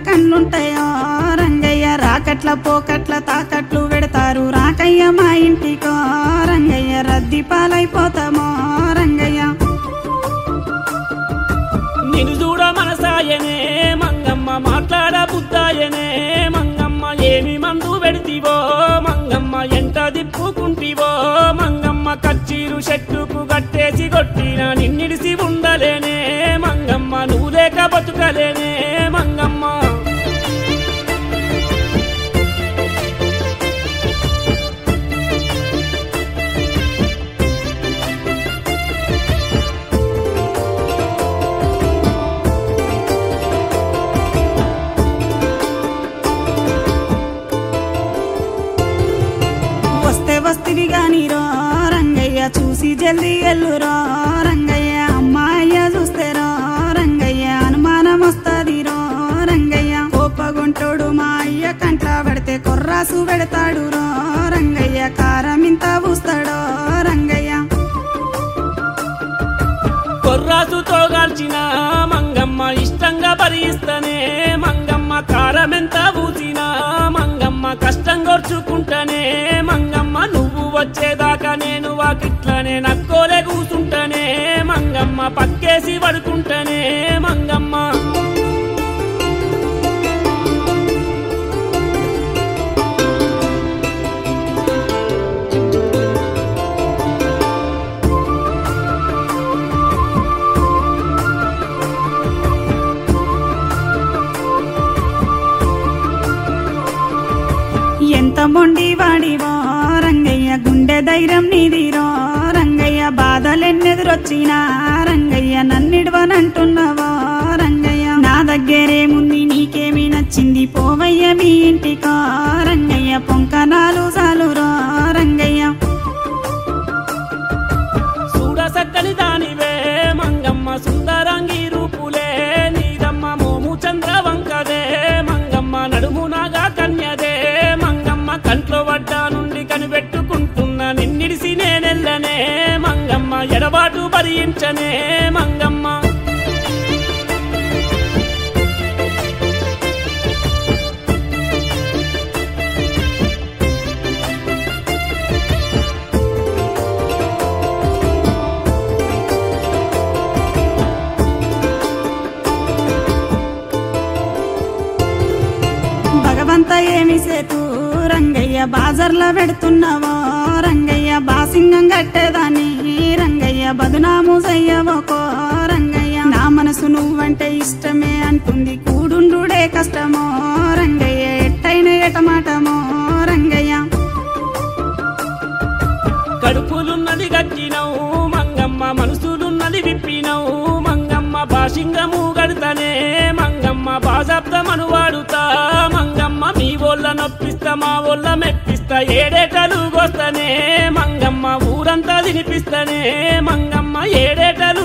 కన్నుంటాయో రంగయ్య రాకట్ల పోకట్ల తాకట్లు పెడతారు రాకయ్య మా ఇంటికో రంగయ్య రద్దీ పాలైపోతామో రంగయ్య నిన్ను చూడ మనసాయనే మంగమ్మ మాట్లాడ బుద్ధాయనే మంగమ్మ ఏమి మందు పెడితివో మంగమ్మ ఎంట దిప్పుకుంటివో మంగమ్మ కచ్చీరు చెట్టుకు కట్టేసి కొట్టిన నిన్నిడిసి ఉండలేనే మంగమ్మ నువ్వు లేక బతుకలేనే మంగమ్మ వస్తే వస్తివి గాని రో రంగయ్య చూసి జల్దీ ఎల్లురో రంగయ్య అమ్మాయ్య చూస్తే రో రంగయ్య అనుమానం వస్తది రో రంగయ్య కోపగుంటోడు మా అయ్య కంట్ల పడితే కొర్రాసు పెడతాడు రో రంగయ్య కారం ఇంత పూస్తాడో రంగయ్య కొర్రాసుతో గాల్చిన మంగమ్మ ఇష్టంగా భరిస్తనే మంగమ్మ కారమెంత పూసినా మంగమ్మ కష్టం గొర్చుకుంటనే మంగమ్మ నువ్వు వచ్చేదాకా నేను వాకిట్లనే నక్కోలే కూసుంటనే మంగమ్మ పక్కేసి పడుకుంటనే మంగమ్మ ఎంత మొండి వాడివో రంగయ్య గుండె ధైర్యం నీదిరో రంగయ్య బాధలెన్నెదురొచ్చినా రంగయ్య నన్నిడవనంటున్నావో రంగయ్య నా దగ్గరేముంది నీకేమి నచ్చింది పోవయ్య మీ ఇంటికో రంగయ్య పొంకనాలు సాలురో రంగయ్య చూడ సక్కని దానివే మంగమ్మ సుందరంగి రూపులే నీదమ్మ మోము చంద్ర వంకదే మంగమ్మ నడుము నాగా కన్యదే మంగమ్మ కంట్లో వడ్డ నుండి కనిపెట్టుకుంటున్న నిన్నిడిసి నేనెల్లనే మంగమ్మ ఎడబాటు భరించనే మంగమ్మ భగవంత ఏమి సేతు రంగయ్య బాజర్లో పెడుతున్నావో రంగయ్య బాసింగం కట్టేదాన్ని రంగయ్య బదునాము చెయ్యవోకో రంగయ్య నా మనసు నువ్వంటే ఇష్టమే అంటుంది కూడుండుడే కష్టమో రంగయ్య ఎట్టైన ఎటమాటమో రంగయ్య కడుపులున్నది గట్టినవు మంగమ్మ మనసులున్నది విప్పినవు మంగమ్మ భాషింగము గడతనే మంగమ్మ బాజాప్తమను వాడుతా మంగమ్మ మీ ఒళ్ళ నొప్పిస్తా మా ఒళ్ళ మెప్పిస్తా ఏడేటలు గోస్తనే మంగమ్మ ఊరంతా తినిపిస్తనే మంగమ్మ ఏడేటలు